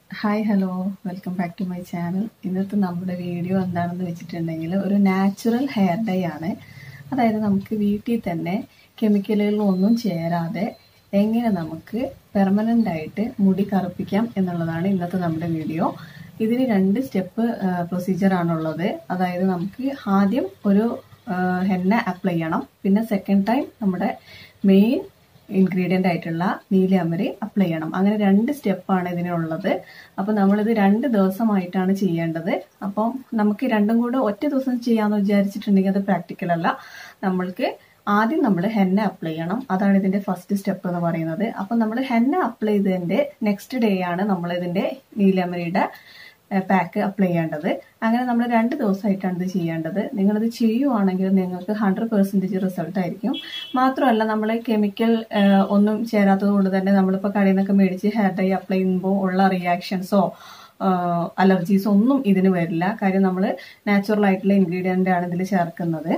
hi hello welcome back to my channel ഇന്നത്തെ നമ്മുടെ video എന്താണെന്ന് വെച്ചിട്ടുണ്ടെങ്കിൽ ഒരു നാച്ചുറൽ ഹെയർ ഡൈ ആണ് അതായത് നമുക്ക് വീട്ടിൽ തന്നെ കെമിക്കലുകളൊന്നും ചേരാതെ എങ്ങനെ നമുക്ക് പെർമനൻ്റ് ആയിട്ട് മുടി കറുപ്പിക്കാം എന്നുള്ളതാണ് ഇന്നത്തെ നമ്മുടെ വീഡിയോ ഇതിന് രണ്ട് സ്റ്റെപ്പ് പ്രൊസീജിയർ ആണുള്ളത് അതായത് നമുക്ക് ആദ്യം ഒരു ഹെന്ന അപ്ലൈ ചെയ്യണം പിന്നെ സെക്കൻഡ് ടൈം നമ്മുടെ മെയിൻ ഇൻഗ്രീഡിയൻ്റ് ആയിട്ടുള്ള നീലയമരി അപ്ലൈ ചെയ്യണം അങ്ങനെ രണ്ട് സ്റ്റെപ്പാണ് ഇതിനുള്ളത് അപ്പോൾ നമ്മളിത് രണ്ട് ദിവസമായിട്ടാണ് ചെയ്യേണ്ടത് അപ്പം നമുക്ക് രണ്ടും കൂടെ ഒറ്റ ദിവസം ചെയ്യാമെന്ന് വിചാരിച്ചിട്ടുണ്ടെങ്കിൽ അത് പ്രാക്ടിക്കൽ അല്ല നമ്മൾക്ക് ആദ്യം നമ്മൾ ഹെന്ന അപ്ലൈ ചെയ്യണം അതാണ് ഇതിന്റെ ഫസ്റ്റ് സ്റ്റെപ്പ് എന്ന് പറയുന്നത് അപ്പം നമ്മൾ ഹെന്ന അപ്ലൈ ചെയ്തതിന്റെ നെക്സ്റ്റ് ഡേ ആണ് നമ്മൾ ഇതിന്റെ നീലമരിയുടെ പാക്ക് അപ്ലൈ ചെയ്യേണ്ടത് അങ്ങനെ നമ്മൾ രണ്ട് ദിവസമായിട്ടാണ് ഇത് ചെയ്യേണ്ടത് നിങ്ങളിത് ചെയ്യുവാണെങ്കിൽ നിങ്ങൾക്ക് ഹൺഡ്രഡ് പെർസെൻറ്റേജ് റിസൾട്ട് ആയിരിക്കും മാത്രമല്ല നമ്മൾ കെമിക്കൽ ഒന്നും ചേരാത്തത് കൊണ്ട് തന്നെ നമ്മളിപ്പോൾ കടയിൽ നിന്നൊക്കെ മേടിച്ച് ഹെയർ ഡൈ അപ്ലൈ ചെയ്യുമ്പോൾ ഉള്ള റിയാക്ഷൻസോ അലർജീസോ ഒന്നും ഇതിന് വരില്ല കാര്യം നമ്മൾ നാച്ചുറൽ ആയിട്ടുള്ള ഇൻഗ്രീഡിയൻ്റ് ആണ് ഇതിൽ ചേർക്കുന്നത്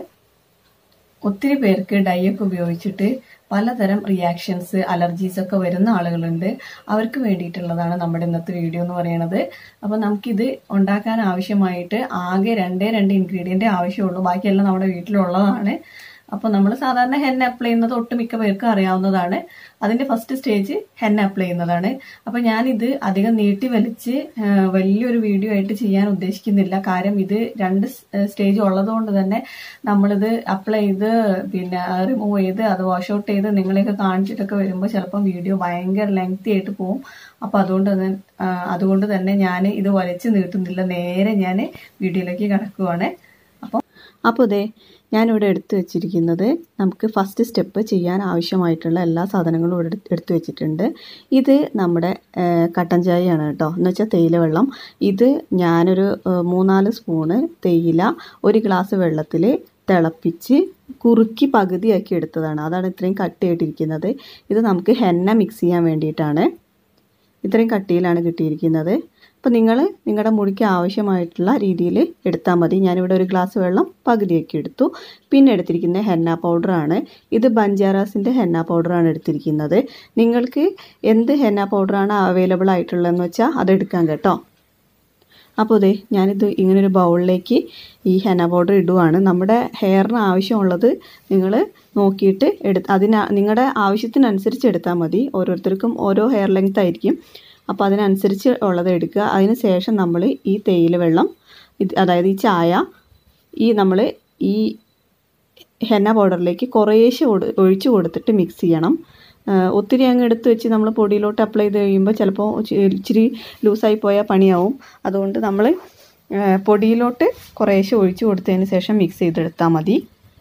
ഒത്തിരി പേർക്ക് ഡൈ ഒക്കെ ഉപയോഗിച്ചിട്ട് പലതരം റിയാക്ഷൻസ് അലർജീസ് ഒക്കെ വരുന്ന ആളുകളുണ്ട് അവർക്ക് വേണ്ടിയിട്ടുള്ളതാണ് നമ്മുടെ ഇന്നത്തെ വീഡിയോ എന്ന് പറയുന്നത് അപ്പോൾ നമുക്കിത് ഉണ്ടാക്കാൻ ആവശ്യമായിട്ട് ആകെ രണ്ടേ രണ്ട് ഇൻഗ്രീഡിയൻ്റ് ആവശ്യമുള്ളൂ ബാക്കിയെല്ലാം നമ്മുടെ വീട്ടിലുള്ളതാണ് അപ്പോൾ നമ്മൾ സാധാരണ ഹെന്ന അപ്ലൈ ചെയ്യുന്നത് ഒട്ടുമിക്ക പേർക്കും അറിയാവുന്നതാണ് അതിന്റെ ഫസ്റ്റ് സ്റ്റേജ് ഹെന്ന അപ്ലൈ ചെയ്യുന്നതാണ് അപ്പോൾ ഞാനിത് അധികം നീട്ടി വലിച്ച് വലിയൊരു വീഡിയോ ആയിട്ട് ചെയ്യാൻ ഉദ്ദേശിക്കുന്നില്ല കാര്യം ഇത് രണ്ട് സ്റ്റേജ് ഉള്ളതുകൊണ്ട് തന്നെ നമ്മളിത് അപ്ലൈ ചെയ്ത് പിന്നെ റിമൂവ് ചെയ്ത് അത് വാഷ് ഔട്ട് ചെയ്ത് നിങ്ങളെയൊക്കെ കാണിച്ചിട്ടൊക്കെ വരുമ്പോൾ ചിലപ്പം വീഡിയോ ഭയങ്കര ലെങ്തി ആയിട്ട് പോകും അപ്പോൾ അതുകൊണ്ട് തന്നെ അതുകൊണ്ട് തന്നെ ഞാൻ ഇത് വലിച്ചു നീട്ടുന്നില്ല നേരെ ഞാൻ വീഡിയോയിലേക്ക് കിടക്കുവാണ് അപ്പോൾ അപ്പോൾ ഇതേ ഞാനിവിടെ എടുത്തു വെച്ചിരിക്കുന്നത് നമുക്ക് ഫസ്റ്റ് സ്റ്റെപ്പ് ചെയ്യാൻ ആവശ്യമായിട്ടുള്ള എല്ലാ സാധനങ്ങളും ഇവിടെ എടുത്തു വെച്ചിട്ടുണ്ട് ഇത് നമ്മുടെ കട്ടൻ ചായയാണ് കേട്ടോ എന്ന് വെച്ചാൽ തേയില വെള്ളം ഇത് ഞാനൊരു മൂന്നാല് സ്പൂണ് തേയില ഒരു ഗ്ലാസ് വെള്ളത്തിൽ തിളപ്പിച്ച് കുറുക്കി പകുതിയാക്കി എടുത്തതാണ് അതാണ് ഇത്രയും കട്ടിയായിട്ടിരിക്കുന്നത് ഇത് നമുക്ക് ഹെന്ന മിക്സ് ചെയ്യാൻ വേണ്ടിയിട്ടാണ് ഇത്രയും കട്ടിയിലാണ് കിട്ടിയിരിക്കുന്നത് അപ്പോൾ നിങ്ങൾ നിങ്ങളുടെ മുടിക്ക് ആവശ്യമായിട്ടുള്ള രീതിയിൽ എടുത്താൽ മതി ഞാനിവിടെ ഒരു ഗ്ലാസ് വെള്ളം പകുതിയൊക്കെ എടുത്തു പിന്നെ എടുത്തിരിക്കുന്നത് ഹെന്ന പൗഡറാണ് ഇത് ബഞ്ചാറാസിൻ്റെ ഹെന്ന പൗഡറാണ് എടുത്തിരിക്കുന്നത് നിങ്ങൾക്ക് എന്ത് ഹെന്ന പൗഡറാണ് അവൈലബിൾ ആയിട്ടുള്ളതെന്ന് വെച്ചാൽ അത് എടുക്കാം കേട്ടോ അപ്പോൾ അതെ ഞാനിത് ഇങ്ങനൊരു ബൗളിലേക്ക് ഈ ഹെന പൗഡർ ഇടുവാണ് നമ്മുടെ ഹെയറിന് ആവശ്യമുള്ളത് നിങ്ങൾ നോക്കിയിട്ട് എടു അതിന് നിങ്ങളുടെ ആവശ്യത്തിനനുസരിച്ച് എടുത്താൽ മതി ഓരോരുത്തർക്കും ഓരോ ഹെയർ ലെങ്ത് ആയിരിക്കും അപ്പോൾ അതിനനുസരിച്ച് ഉള്ളത് എടുക്കുക അതിന് ശേഷം നമ്മൾ ഈ തേയില വെള്ളം ഇത് അതായത് ഈ ചായ ഈ നമ്മൾ ഈ ഹെന്ന പൗഡറിലേക്ക് കുറേശ്ശെ ഒഴിച്ച് കൊടുത്തിട്ട് മിക്സ് ചെയ്യണം ഒത്തിരി അങ്ങ് എടുത്ത് വെച്ച് നമ്മൾ പൊടിയിലോട്ട് അപ്ലൈ ചെയ്ത് കഴിയുമ്പോൾ ചിലപ്പോൾ ഇച്ചിരി ലൂസായി പോയാൽ പണിയാവും അതുകൊണ്ട് നമ്മൾ പൊടിയിലോട്ട് കുറേശ്ശെ ഒഴിച്ച് കൊടുത്തതിന് ശേഷം മിക്സ് ചെയ്തെടുത്താൽ മതി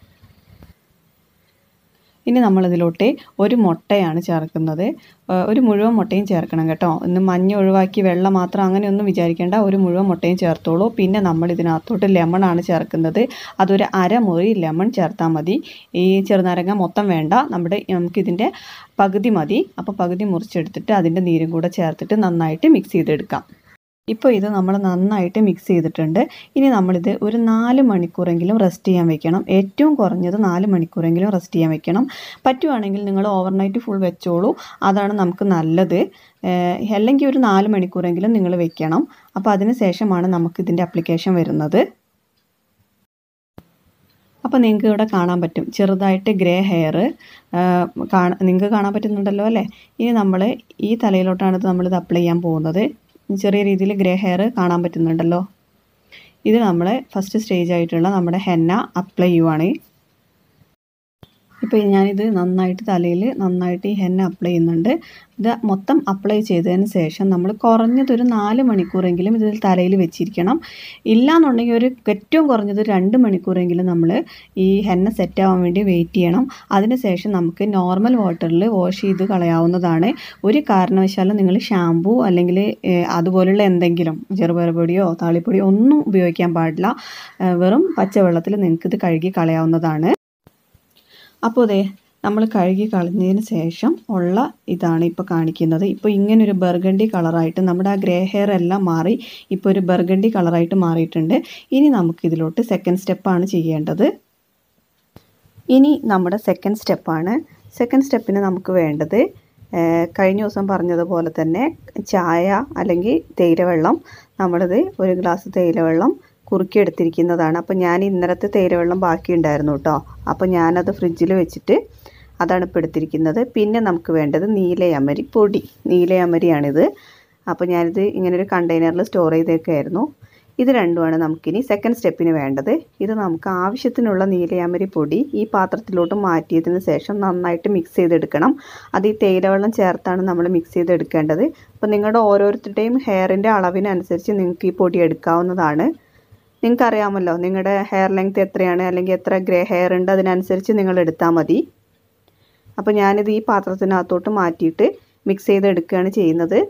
ഇനി നമ്മളിതിലോട്ട് ഒരു മുട്ടയാണ് ചേർക്കുന്നത് ഒരു മുഴുവൻ മുട്ടയും ചേർക്കണം കേട്ടോ ഇന്ന് മഞ്ഞ ഒഴിവാക്കി വെള്ളം മാത്രം അങ്ങനെയൊന്നും വിചാരിക്കേണ്ട ഒരു മുഴുവൻ മുട്ടയും ചേർത്തോളൂ പിന്നെ നമ്മൾ ഇതിനകത്തോട്ട് ലെമണാണ് ചേർക്കുന്നത് അതൊരു അരമുറി ലെമൺ ചേർത്താൽ മതി ഈ ചെറുനാരങ്ങ മൊത്തം വേണ്ട നമ്മുടെ നമുക്കിതിൻ്റെ പകുതി മതി അപ്പോൾ പകുതി മുറിച്ചെടുത്തിട്ട് അതിൻ്റെ നീരും കൂടെ ചേർത്തിട്ട് നന്നായിട്ട് മിക്സ് ചെയ്തെടുക്കാം ഇപ്പോൾ ഇത് നമ്മൾ നന്നായിട്ട് മിക്സ് ചെയ്തിട്ടുണ്ട് ഇനി നമ്മളിത് ഒരു നാല് മണിക്കൂറെങ്കിലും റെസ്റ്റ് ചെയ്യാൻ വെക്കണം ഏറ്റവും കുറഞ്ഞത് നാല് മണിക്കൂറെങ്കിലും റെസ്റ്റ് ചെയ്യാൻ വെക്കണം പറ്റുവാണെങ്കിൽ നിങ്ങൾ ഓവർനൈറ്റ് ഫുൾ വെച്ചോളൂ അതാണ് നമുക്ക് നല്ലത് അല്ലെങ്കിൽ ഒരു നാല് മണിക്കൂറെങ്കിലും നിങ്ങൾ വെക്കണം അപ്പോൾ അതിന് ശേഷമാണ് നമുക്ക് ഇതിൻ്റെ അപ്ലിക്കേഷൻ വരുന്നത് അപ്പോൾ നിങ്ങൾക്ക് ഇവിടെ കാണാൻ പറ്റും ചെറുതായിട്ട് ഗ്രേ ഹെയർ കാണ നിങ്ങൾക്ക് കാണാൻ പറ്റുന്നുണ്ടല്ലോ അല്ലേ ഇനി നമ്മൾ ഈ തലയിലോട്ടാണ് നമ്മളിത് അപ്ലൈ ചെയ്യാൻ പോകുന്നത് ചെറിയ രീതിയിൽ ഗ്രേ ഹെയർ കാണാൻ പറ്റുന്നുണ്ടല്ലോ ഇത് നമ്മൾ ഫസ്റ്റ് സ്റ്റേജ് ആയിട്ടുള്ള നമ്മുടെ ഹെന്ന അപ്ലൈ ചെയ്യുവാണ് ഇപ്പോൾ ഞാനിത് നന്നായിട്ട് തലയിൽ നന്നായിട്ട് ഈ ഹെന്ന അപ്ലൈ ചെയ്യുന്നുണ്ട് ഇത് മൊത്തം അപ്ലൈ ചെയ്തതിന് ശേഷം നമ്മൾ കുറഞ്ഞതൊരു നാല് മണിക്കൂറെങ്കിലും ഇതിൽ തലയിൽ വെച്ചിരിക്കണം ഇല്ലാന്നുണ്ടെങ്കിൽ ഒരു ഏറ്റവും കുറഞ്ഞത് രണ്ട് മണിക്കൂറെങ്കിലും നമ്മൾ ഈ ഹെന്ന സെറ്റ് ആവാൻ വേണ്ടി വെയിറ്റ് ചെയ്യണം അതിനുശേഷം നമുക്ക് നോർമൽ വാട്ടറിൽ വാഷ് ചെയ്ത് കളയാവുന്നതാണ് ഒരു കാരണവശാലും നിങ്ങൾ ഷാമ്പൂ അല്ലെങ്കിൽ അതുപോലുള്ള എന്തെങ്കിലും ചെറുപയർ പൊടിയോ താളിപ്പൊടിയോ ഒന്നും ഉപയോഗിക്കാൻ പാടില്ല വെറും പച്ചവെള്ളത്തിൽ നിങ്ങൾക്കിത് കഴുകി കളയാവുന്നതാണ് അപ്പോൾ അതെ നമ്മൾ കഴുകി കളഞ്ഞതിന് ശേഷം ഉള്ള ഇതാണ് ഇപ്പോൾ കാണിക്കുന്നത് ഇപ്പോൾ ഇങ്ങനൊരു ബർഗണ്ടി കളറായിട്ട് നമ്മുടെ ആ ഗ്രേ ഹെയർ എല്ലാം മാറി ഇപ്പോൾ ഒരു ബർഗണ്ടി കളറായിട്ട് മാറിയിട്ടുണ്ട് ഇനി നമുക്കിതിലോട്ട് സെക്കൻഡ് സ്റ്റെപ്പാണ് ചെയ്യേണ്ടത് ഇനി നമ്മുടെ സെക്കൻഡ് സ്റ്റെപ്പാണ് സെക്കൻഡ് സ്റ്റെപ്പിന് നമുക്ക് വേണ്ടത് ഏഹ് കഴിഞ്ഞ ദിവസം പറഞ്ഞതുപോലെ തന്നെ ചായ അല്ലെങ്കിൽ തേയിലവെള്ളം നമ്മളിത് ഒരു ഗ്ലാസ് തേയിലവെള്ളം കുറുക്കിയെടുത്തിരിക്കുന്നതാണ് അപ്പോൾ ഞാൻ ഇന്നലത്തെ തേയിലവെള്ളം ബാക്കിയുണ്ടായിരുന്നു കേട്ടോ അപ്പോൾ ഞാനത് ഫ്രിഡ്ജിൽ വെച്ചിട്ട് അതാണ് ഇപ്പോൾ എടുത്തിരിക്കുന്നത് പിന്നെ നമുക്ക് വേണ്ടത് നീലയമരി പൊടി നീലയമരിയാണിത് അപ്പോൾ ഞാനിത് ഇങ്ങനെ ഒരു കണ്ടെയ്നറിൽ സ്റ്റോർ ചെയ്തേക്കായിരുന്നു ഇത് രണ്ടുമാണ് നമുക്കിനി സെക്കൻഡ് സ്റ്റെപ്പിന് വേണ്ടത് ഇത് നമുക്ക് ആവശ്യത്തിനുള്ള നീലയാമരി പൊടി ഈ പാത്രത്തിലോട്ട് മാറ്റിയതിന് ശേഷം നന്നായിട്ട് മിക്സ് ചെയ്തെടുക്കണം അത് ഈ തേയിലവെള്ളം ചേർത്താണ് നമ്മൾ മിക്സ് ചെയ്തെടുക്കേണ്ടത് അപ്പോൾ നിങ്ങളുടെ ഓരോരുത്തരുടെയും ഹെയറിൻ്റെ അളവിനനുസരിച്ച് നിങ്ങൾക്ക് ഈ പൊടി എടുക്കാവുന്നതാണ് നിങ്ങൾക്കറിയാമല്ലോ നിങ്ങളുടെ ഹെയർ ലെങ്ത് എത്രയാണ് അല്ലെങ്കിൽ എത്ര ഗ്രേ ഹെയർ ഉണ്ട് അതിനനുസരിച്ച് നിങ്ങൾ എടുത്താൽ മതി അപ്പോൾ ഞാനിത് ഈ പാത്രത്തിനകത്തോട്ട് മാറ്റിയിട്ട് മിക്സ് ചെയ്തെടുക്കുകയാണ് ചെയ്യുന്നത്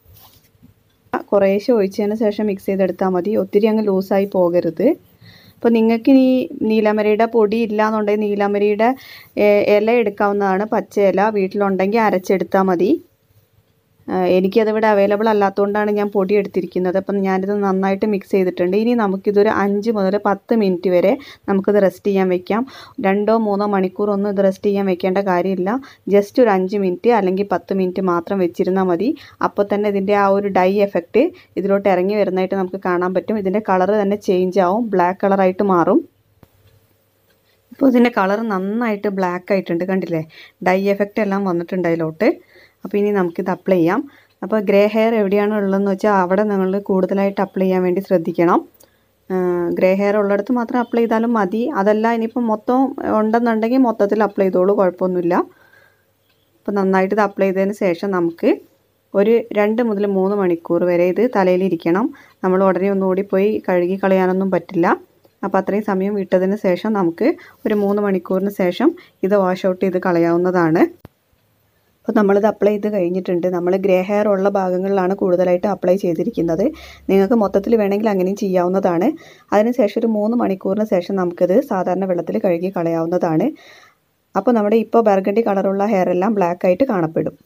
കുറേശ്ശെ ഒഴിച്ചതിന് ശേഷം മിക്സ് ചെയ്തെടുത്താൽ മതി ഒത്തിരി അങ്ങ് ലൂസായി പോകരുത് അപ്പോൾ നിങ്ങൾക്ക് ഈ നീലമരിയുടെ പൊടി ഇല്ലാന്നുണ്ടെങ്കിൽ നീലമരിയുടെ ഇല എടുക്കാവുന്നതാണ് പച്ച ഇല വീട്ടിലുണ്ടെങ്കിൽ അരച്ചെടുത്താൽ മതി എനിക്കതിവിടെ അവൈലബിൾ അല്ലാത്തതുകൊണ്ടാണ് ഞാൻ പൊടി എടുത്തിരിക്കുന്നത് അപ്പം ഞാനിത് നന്നായിട്ട് മിക്സ് ചെയ്തിട്ടുണ്ട് ഇനി നമുക്കിതൊരു അഞ്ച് മുതൽ പത്ത് മിനിറ്റ് വരെ നമുക്കിത് റെസ്റ്റ് ചെയ്യാൻ വെക്കാം രണ്ടോ മൂന്നോ മണിക്കൂറൊന്നും ഇത് റെസ്റ്റ് ചെയ്യാൻ വെക്കേണ്ട കാര്യമില്ല ജസ്റ്റ് ഒരു അഞ്ച് മിനിറ്റ് അല്ലെങ്കിൽ പത്ത് മിനിറ്റ് മാത്രം വെച്ചിരുന്നാൽ മതി അപ്പോൾ തന്നെ ഇതിൻ്റെ ആ ഒരു ഡൈ എഫക്റ്റ് ഇതിലോട്ട് ഇറങ്ങി വരുന്നതായിട്ട് നമുക്ക് കാണാൻ പറ്റും ഇതിൻ്റെ കളർ തന്നെ ചേഞ്ച് ആവും ബ്ലാക്ക് കളറായിട്ട് മാറും ഇപ്പോൾ ഇതിൻ്റെ കളർ നന്നായിട്ട് ബ്ലാക്ക് ആയിട്ടുണ്ട് കണ്ടില്ലേ ഡൈ എഫക്റ്റ് എല്ലാം വന്നിട്ടുണ്ട് അതിലോട്ട് അപ്പോൾ ഇനി നമുക്കിത് അപ്ലൈ ചെയ്യാം അപ്പോൾ ഗ്രേ ഹെയർ എവിടെയാണ് ഉള്ളതെന്ന് വെച്ചാൽ അവിടെ നിങ്ങൾ കൂടുതലായിട്ട് അപ്ലൈ ചെയ്യാൻ വേണ്ടി ശ്രദ്ധിക്കണം ഗ്രേ ഹെയർ ഉള്ളിടത്ത് മാത്രം അപ്ലൈ ചെയ്താലും മതി അതല്ല ഇനിയിപ്പോൾ മൊത്തം ഉണ്ടെന്നുണ്ടെങ്കിൽ മൊത്തത്തിൽ അപ്ലൈ ചെയ്തോളൂ കുഴപ്പമൊന്നുമില്ല അപ്പോൾ നന്നായിട്ട് ഇത് അപ്ലൈ ചെയ്തതിന് ശേഷം നമുക്ക് ഒരു രണ്ട് മുതൽ മൂന്ന് മണിക്കൂർ വരെ ഇത് തലയിലിരിക്കണം നമ്മൾ ഉടനെ ഒന്നും ഓടിപ്പോയി കഴുകി കളയാനൊന്നും പറ്റില്ല അപ്പോൾ അത്രയും സമയം വിട്ടതിന് ശേഷം നമുക്ക് ഒരു മൂന്ന് മണിക്കൂറിന് ശേഷം ഇത് വാഷ് ഔട്ട് ചെയ്ത് കളയാവുന്നതാണ് അപ്പോൾ നമ്മളിത് അപ്ലൈ ചെയ്ത് കഴിഞ്ഞിട്ടുണ്ട് നമ്മൾ ഗ്രേ ഹെയർ ഉള്ള ഭാഗങ്ങളിലാണ് കൂടുതലായിട്ട് അപ്ലൈ ചെയ്തിരിക്കുന്നത് നിങ്ങൾക്ക് മൊത്തത്തിൽ വേണമെങ്കിൽ അങ്ങനെയും ചെയ്യാവുന്നതാണ് അതിനുശേഷം ഒരു മൂന്ന് മണിക്കൂറിന് ശേഷം നമുക്കിത് സാധാരണ വെള്ളത്തിൽ കഴുകി കളയാവുന്നതാണ് അപ്പോൾ നമ്മുടെ ഇപ്പോൾ ബർഗണ്ടി കളറുള്ള ഹെയർ എല്ലാം ബ്ലാക്ക് ആയിട്ട് കാണപ്പെടും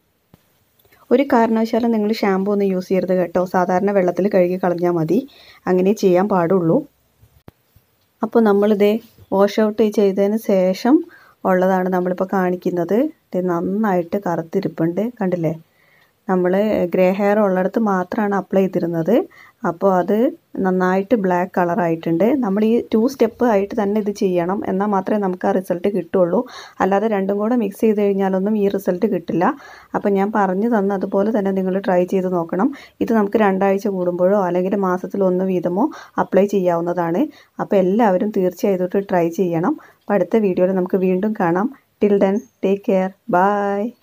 ഒരു കാരണവശാലും നിങ്ങൾ ഷാമ്പു ഒന്നും യൂസ് ചെയ്യരുത് കേട്ടോ സാധാരണ വെള്ളത്തിൽ കഴുകി കളഞ്ഞാൽ മതി അങ്ങനെ ചെയ്യാൻ പാടുള്ളൂ അപ്പോൾ നമ്മളിത് വാഷ് ഔട്ട് ചെയ്തതിന് ശേഷം ഉള്ളതാണ് നമ്മളിപ്പോൾ കാണിക്കുന്നത് ഇത് നന്നായിട്ട് കറുത്തിരിപ്പുണ്ട് കണ്ടില്ലേ നമ്മൾ ഗ്രേ ഹെയർ ഉള്ളിടത്ത് മാത്രമാണ് അപ്ലൈ ചെയ്തിരുന്നത് അപ്പോൾ അത് നന്നായിട്ട് ബ്ലാക്ക് കളറായിട്ടുണ്ട് നമ്മൾ ഈ ടു സ്റ്റെപ്പ് ആയിട്ട് തന്നെ ഇത് ചെയ്യണം എന്നാൽ മാത്രമേ നമുക്ക് ആ റിസൾട്ട് കിട്ടുള്ളൂ അല്ലാതെ രണ്ടും കൂടെ മിക്സ് ചെയ്ത് കഴിഞ്ഞാലൊന്നും ഈ റിസൾട്ട് കിട്ടില്ല അപ്പോൾ ഞാൻ പറഞ്ഞു തന്ന അതുപോലെ തന്നെ നിങ്ങൾ ട്രൈ ചെയ്ത് നോക്കണം ഇത് നമുക്ക് രണ്ടാഴ്ച കൂടുമ്പോഴോ അല്ലെങ്കിൽ മാസത്തിൽ ഒന്ന് വീതമോ അപ്ലൈ ചെയ്യാവുന്നതാണ് അപ്പോൾ എല്ലാവരും തീർച്ചയായിട്ടും ട്രൈ ചെയ്യണം അപ്പോൾ അടുത്ത വീഡിയോയിൽ നമുക്ക് വീണ്ടും കാണാം till then take care by